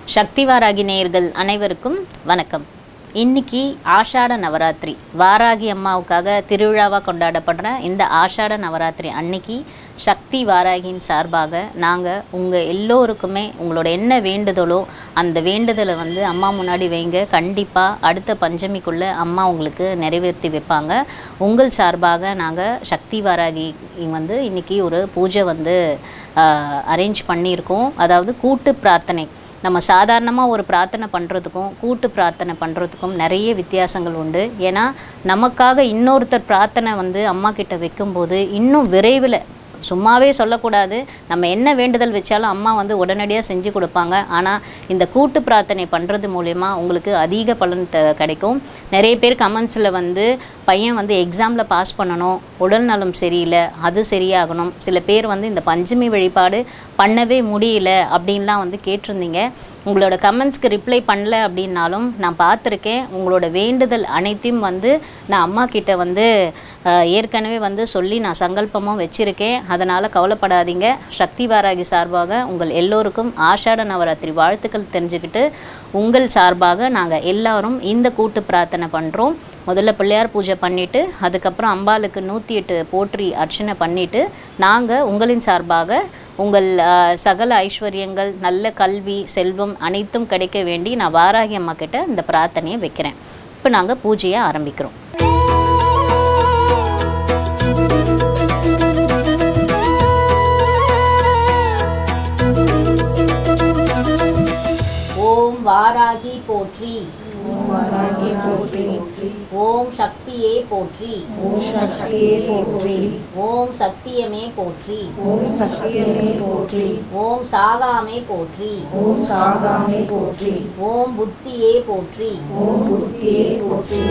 சக்தி வாராகி நேயர்கள் அனைவருக்கும் வணக்கம் இன்னைக்கு ஆஷாட நவராத்திரி வாராகி அம்மாவுக்காக திருவிழாவாக கொண்டாடப்படுற இந்த ஆஷாட நவராத்திரி அன்னைக்கு சக்தி வாராகியின் சார்பாக நாங்கள் உங்கள் எல்லோருக்குமே உங்களோட என்ன வேண்டுதலோ அந்த வேண்டுதலை வந்து அம்மா முன்னாடி வைங்க கண்டிப்பாக அடுத்த பஞ்சமிக்குள்ளே அம்மா உங்களுக்கு நிறைவேற்றி வைப்பாங்க உங்கள் சார்பாக நாங்கள் சக்தி வாராகி வந்து இன்னைக்கு ஒரு பூஜை வந்து அரேஞ்ச் பண்ணியிருக்கோம் அதாவது கூட்டு பிரார்த்தனை நம்ம சாதாரணமாக ஒரு பிரார்த்தனை பண்ணுறதுக்கும் கூட்டு பிரார்த்தனை பண்ணுறதுக்கும் நிறைய வித்தியாசங்கள் உண்டு ஏன்னா நமக்காக இன்னொருத்தர் பிரார்த்தனை வந்து அம்மா கிட்ட வைக்கும்போது இன்னும் விரைவில் சும்மாவே சொல்லக்கூடாது நம்ம என்ன வேண்டுதல் வச்சாலும் அம்மா வந்து உடனடியாக செஞ்சு கொடுப்பாங்க ஆனால் இந்த கூட்டு பிரார்த்தனை பண்ணுறது மூலயமா உங்களுக்கு அதிக பலன் த கிடைக்கும் நிறைய பேர் கமெண்ட்ஸில் வந்து பையன் வந்து எக்ஸாமில் பாஸ் பண்ணணும் உடல் நலம் சரியில்லை அது சரியாகணும் சில பேர் வந்து இந்த பஞ்சமி வழிபாடு பண்ணவே முடியல அப்படின்லாம் வந்து கேட்டிருந்தீங்க உங்களோட கமெண்ட்ஸ்க்கு ரிப்ளை பண்ணல அப்படின்னாலும் நான் பார்த்துருக்கேன் உங்களோட வேண்டுதல் அனைத்தையும் வந்து நான் அம்மா கிட்ட வந்து அஹ், ஏற்கனவே வந்து சொல்லி நான் சங்கல்பமும் வச்சுருக்கேன் அதனால் கவலைப்படாதீங்க சக்தி வாராகி சார்பாக உங்கள் எல்லோருக்கும் ஆஷாட நவராத்திரி வாழ்த்துக்கள் தெரிஞ்சுக்கிட்டு உங்கள் சார்பாக நாங்கள் எல்லாரும் இந்த கூட்டு பிரார்த்தனை பண்ணுறோம் முதல்ல பிள்ளையார் பூஜை பண்ணிவிட்டு அதுக்கப்புறம் அம்பாளுக்கு நூற்றி எட்டு போற்றி அர்ச்சனை பண்ணிவிட்டு நாங்கள் உங்களின் சார்பாக உங்கள் அஹ், சகல ஐஸ்வர்யங்கள் நல்ல கல்வி செல்வம் அனைத்தும் கிடைக்க வேண்டி நான் வாராகி அம்மா கிட்ட இந்த பிரார்த்தனையை வைக்கிறேன் இப்போ நாங்கள் பூஜையை ஆரம்பிக்கிறோம் ஓம் வாராகி போற்றி வாராகி போற்றி ஓம் சக்தியே போற்றி ஓம் சக்தியே போற்றி ஓம் சத்தியமே போற்றி ஓம் சக்தியே போற்றி ஓம் சாகாமே போற்றி ஓம் சாகாமே போற்றி ஓம் புத்தியே போற்றி ஓம் புத்தியே போற்றி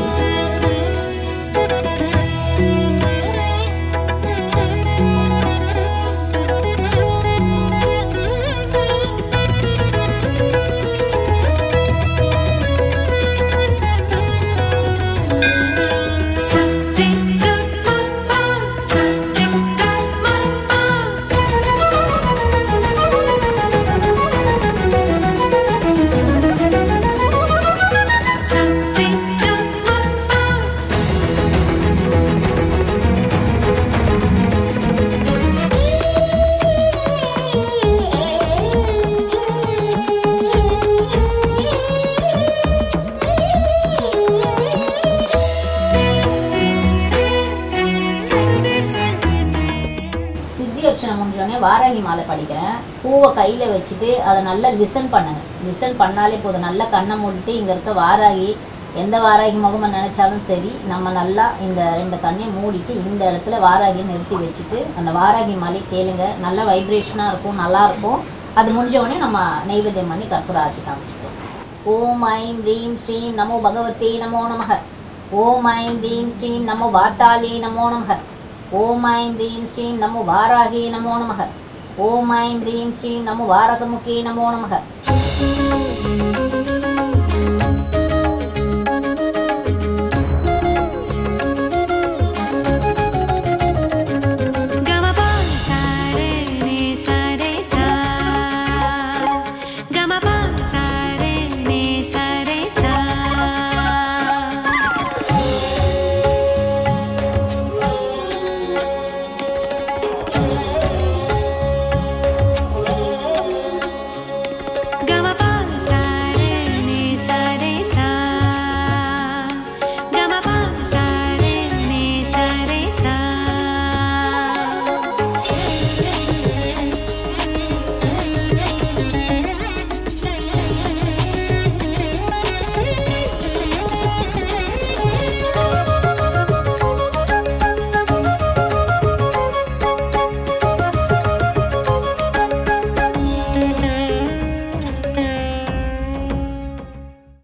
சித்தி அர்ச்சனை முடிஞ்சோடனே வாராகி மாலை படிக்கிறேன் பூவை கையில் வச்சுட்டு அதை நல்லா லிசன் பண்ணுங்க லிசன் பண்ணாலே போதும் நல்லா கண்ணை மூடிட்டு இங்கே இருக்க வாராகி எந்த வாராகி முகமை நினைச்சாலும் சரி நம்ம நல்லா இந்த ரெண்டு கண்ணையும் மூடிட்டு இந்த இடத்துல வாராகியை நிறுத்தி வச்சுட்டு அந்த வாராகி மாலை கேளுங்க நல்ல வைப்ரேஷனாக இருக்கும் நல்லா இருக்கும் அது முடிஞ்ச உடனே நம்ம நெய்வேத்தியம் பண்ணி கற்பூர ஆட்சி காமிச்சிட்டோம் ஓம் ஐம் ரீம் ஸ்ரீம் நமோ பகவத்தே நமோ நமக ஓம் ஐம் ரீம் ஸ்ரீம் நமோ வாத்தாலே நமோ நமக ஓம் ஐம் ரீம் ஸ்ரீம் நமோ வாராகே நமோ நமக ஓம் ஐம் ரீம் ஸ்ரீம் நமோ வாரகமுகே நமோ நமக